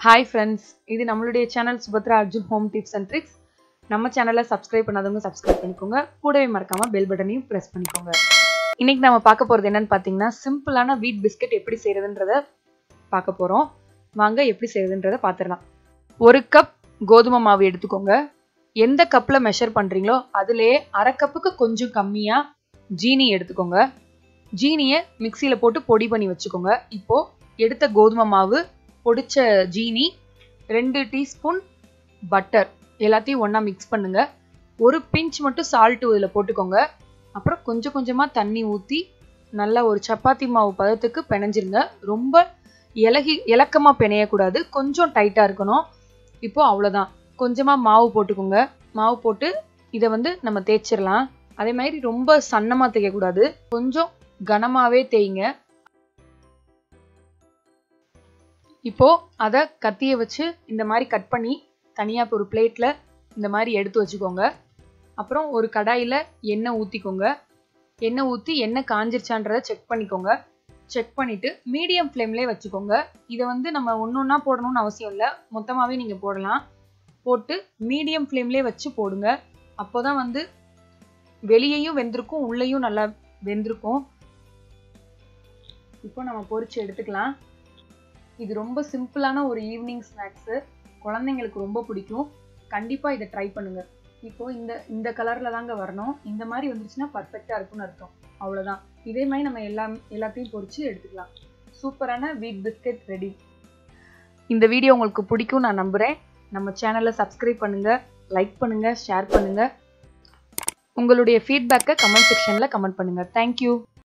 hi friends இது நம்மளுடைய channel Subhadra Arjun home tips and tricks நம்ம சேனலை சப்ஸ்கிரைப் பண்ணாதவங்க சப்ஸ்கிரைப் பண்ணிக்கோங்க கூடவே மறக்காம பெல் பட்டனையும் ப்ரெஸ் பண்ணிக்கோங்க இன்னைக்கு நம்ம பார்க்க போகிறது என்னன்னு பார்த்தீங்கன்னா சிம்பிளான வீட் பிஸ்கட் எப்படி செய்யறதுன்றத பார்க்க போகிறோம் வாங்க எப்படி செய்யறதுன்றத பார்த்துடலாம் ஒரு கப் கோதுமை மாவு எடுத்துக்கோங்க எந்த கப்பில் மெஷர் பண்ணுறீங்களோ அதுலேயே அரை கப்புக்கு கொஞ்சம் கம்மியாக ஜீனி எடுத்துக்கோங்க ஜீனியை மிக்சியில் போட்டு பொடி பண்ணி வச்சுக்கோங்க இப்போது எடுத்த கோதுமை மாவு பொடிச்ச ஜீனி ரெண்டு டீஸ்பூன் பட்டர் எல்லாத்தையும் ஒன்றா மிக்ஸ் பண்ணுங்க ஒரு பிஞ்ச் மட்டும் சால்ட்டு இதில் போட்டுக்கோங்க அப்புறம் கொஞ்சம் கொஞ்சமாக தண்ணி ஊற்றி நல்லா ஒரு சப்பாத்தி மாவு பதத்துக்கு பிணைஞ்சிருங்க ரொம்ப இலகி இலக்கமாக பிணையக்கூடாது கொஞ்சம் டைட்டாக இருக்கணும் இப்போது அவ்வளோதான் கொஞ்சமாக மாவு போட்டுக்கோங்க மாவு போட்டு இதை வந்து நம்ம தேய்ச்சிடலாம் அதே மாதிரி ரொம்ப சன்னமாக தேய்க்கக்கூடாது கொஞ்சம் கனமாகவே தேய்ங்க இப்போ அதை கத்தியை வச்சு இந்த மாதிரி கட் பண்ணி தனியாக ஒரு பிளேட்டில் இந்த மாதிரி எடுத்து வச்சுக்கோங்க அப்புறம் ஒரு கடாயில் எண்ணெய் ஊற்றிக்கோங்க எண்ணெய் ஊற்றி எண்ணெய் காஞ்சிருச்சான்றதை செக் பண்ணிக்கோங்க செக் பண்ணிவிட்டு மீடியம் ஃப்ளேம்லேயே வச்சுக்கோங்க இதை வந்து நம்ம ஒன்று ஒன்றா போடணும்னு அவசியம் இல்லை மொத்தமாகவே நீங்கள் போடலாம் போட்டு மீடியம் ஃப்ளேம்லேயே வச்சு போடுங்க அப்போ தான் வந்து வெளியையும் வெந்திருக்கும் உள்ளேயும் நல்லா வெந்திருக்கும் இப்போ நம்ம பொரிச்சு எடுத்துக்கலாம் இது ரொம்ப சிம்பிளான ஒரு ஈவினிங் ஸ்நாக்ஸு குழந்தைங்களுக்கு ரொம்ப பிடிக்கும் கண்டிப்பாக இதை ட்ரை பண்ணுங்க இப்போ இந்த இந்த கலரில் தாங்க வரணும் இந்த மாதிரி வந்துருச்சுன்னா பர்ஃபெக்டாக இருக்கும்னு அர்த்தம் அவ்வளோதான் இதே மாதிரி நம்ம எல்லாம் எல்லாத்தையும் பொரிச்சு எடுத்துக்கலாம் சூப்பரான வீட் பிஸ்கெட் ரெடி இந்த வீடியோ உங்களுக்கு பிடிக்கும் நான் நம்புகிறேன் நம்ம சேனலை சப்ஸ்கிரைப் பண்ணுங்கள் லைக் பண்ணுங்கள் ஷேர் பண்ணுங்கள் உங்களுடைய ஃபீட்பேக்கை கமெண்ட் செக்ஷனில் கமெண்ட் பண்ணுங்கள் தேங்க்யூ